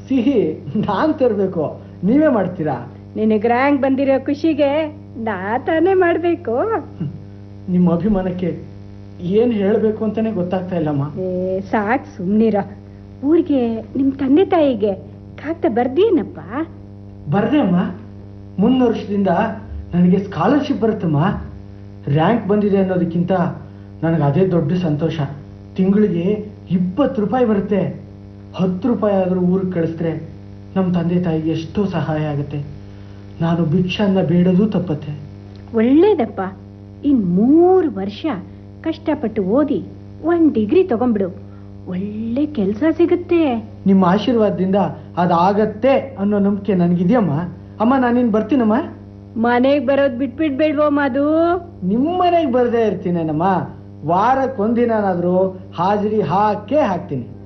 ಸಿಹಿ ನಾನ್ ತರಬೇಕು ನೀವೇ ಮಾಡ್ತೀರಾ ನಿನಗೆ ರ್ಯಾಂಕ್ ಬಂದಿರೋ ಖುಷಿಗೆ ನಾ ತಾನೇ ಮಾಡ್ಬೇಕು ನಿಮ್ಮ ಅಭಿಮಾನಕ್ಕೆ ಏನ್ ಹೇಳಬೇಕು ಅಂತಾನೆ ಗೊತ್ತಾಗ್ತಾ ಇಲ್ಲಮ್ಮ ಏ ಸಾಕ್ ಸುಮ್ನಿರ ಊರಿಗೆ ನಿಮ್ ತಂದೆ ತಾಯಿಗೆ ಕಾಗ್ದ ಬರ್ದೇನಪ್ಪ ಬರ್ದೆ ಅಮ್ಮ ಮುಂದಿನ ವರ್ಷದಿಂದ ನನಗೆ ಸ್ಕಾಲರ್ಶಿಪ್ ಬರುತ್ತಮ್ಮ ರ್ಯಾಂಕ್ ಬಂದಿದೆ ಅನ್ನೋದಕ್ಕಿಂತ ನನಗೆ ಅದೇ ದೊಡ್ಡ ಸಂತೋಷ ತಿಂಗಳಿಗೆ ಇಪ್ಪತ್ತು ರೂಪಾಯಿ ಬರುತ್ತೆ ಹತ್ತು ರೂಪಾಯಿ ಆದರೂ ಊರಿಗೆ ಕಳಿಸಿದ್ರೆ ನಮ್ಮ ತಂದೆ ತಾಯಿಗೆ ಎಷ್ಟೋ ಸಹಾಯ ಆಗುತ್ತೆ ನಾನು ಭಿಕ್ಷಾನ್ನ ಬೇಡೋದು ತಪ್ಪತ್ತೆ ಒಳ್ಳೇದಪ್ಪ ಇನ್ ಮೂರು ವರ್ಷ ಕಷ್ಟಪಟ್ಟು ಓದಿ ಒಂದ್ ಡಿಗ್ರಿ ತಗೊಂಡ್ಬಿಡು ಒಳ್ಳೆ ಕೆಲ್ಸ ಸಿಗುತ್ತೆ ನಿಮ್ಮ ಆಶೀರ್ವಾದದಿಂದ ಅದಾಗತ್ತೆ ಅನ್ನೋ ನಂಬಿಕೆ ನನಗಿದೆಯಮ್ಮ ಅಮ್ಮ ನಾನಿನ್ ಬರ್ತೀನಮ್ಮ ಮನೆಗ್ ಬರೋದ್ ಬಿಟ್ಬಿಡ್ಬೇಡ್ವೋ ಮಧು ನಿಮ್ಮ ಮನೆಗೆ ಬರದೇ ಇರ್ತೀನೇನಮ್ಮ ವಾರಕ್ಕೊಂದಿನಾದ್ರೂ ಹಾಜರಿ ಹಾಕೇ ಹಾಕ್ತೀನಿ